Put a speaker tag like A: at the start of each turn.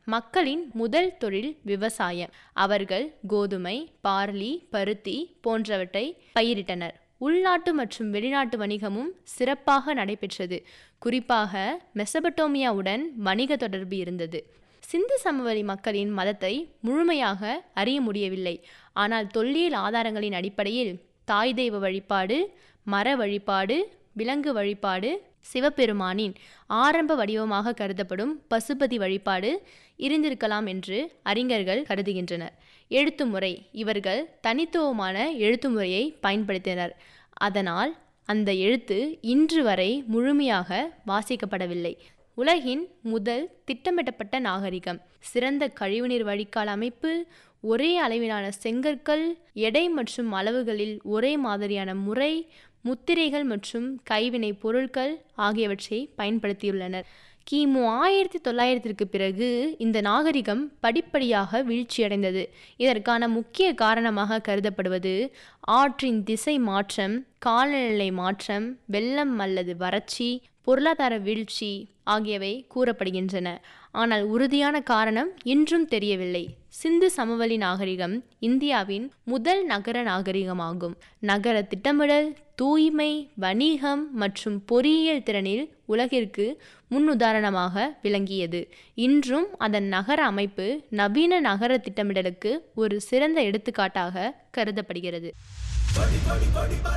A: மக்களின் முதல் தொழில் விவசாயம் அவர்கள் கோதுமை பார்லி பருத்தி போன்றவற்றை பயிரிட்டனர் உள்நாட்டு மற்றும் வெளிநாட்டு வணிகமும் சிறப்பாக நடைபெற்றது குறிப்பாக மெசபட்டோமியாவுடன் வணிக தொடர்பு இருந்தது சிந்து சமவெளி மக்களின் மதத்தை முழுமையாக அறிய முடியவில்லை ஆனால் தொல்லியல் ஆதாரங்களின் அடிப்படையில் தாய் தெய்வ வழிபாடு மர வழிபாடு விலங்கு வழிபாடு சிவபெருமானின் ஆரம்ப வடிவமாக கருதப்படும் பசுபதி வழிபாடு இருந்திருக்கலாம் என்று அறிஞர்கள் கருதுகின்றனர் எழுத்து முறை இவர்கள் தனித்துவமான எழுத்து முறையை பயன்படுத்தினர் அதனால் அந்த எழுத்து இன்று வரை முழுமையாக வாசிக்கப்படவில்லை உலகின் முதல் திட்டமிடப்பட்ட நாகரிகம் சிறந்த கழிவுநீர் வழிகால் அமைப்பு ஒரே அளவிலான செங்கற்கள் எடை மற்றும் அளவுகளில் ஒரே மாதிரியான முறை முத்திரைகள் மற்றும் கைவினை பொருட்கள் ஆகியவற்றை பயன்படுத்தியுள்ளனர் கிமு ஆயிரத்தி தொள்ளாயிரத்திற்கு பிறகு இந்த நாகரிகம் படிப்படியாக வீழ்ச்சியடைந்தது இதற்கான முக்கிய காரணமாக கருதப்படுவது ஆற்றின் திசை மாற்றம் காலநிலை மாற்றம் வெள்ளம் அல்லது வறட்சி பொருளாதார வீழ்ச்சி ஆகியவை கூறப்படுகின்றன ஆனால் உறுதியான காரணம் இன்றும் தெரியவில்லை சிந்து சமவெளி நாகரிகம் இந்தியாவின் முதல் நகர நாகரிகமாகும் நகர திட்டமிடல் தூய்மை வணிகம் மற்றும் பொறியியல் திறனில் உலகிற்கு முன்னுதாரணமாக விளங்கியது இன்றும் அதன் நகர அமைப்பு நவீன நகர திட்டமிடலுக்கு ஒரு சிறந்த எடுத்துக்காட்டாக கருதப்படுகிறது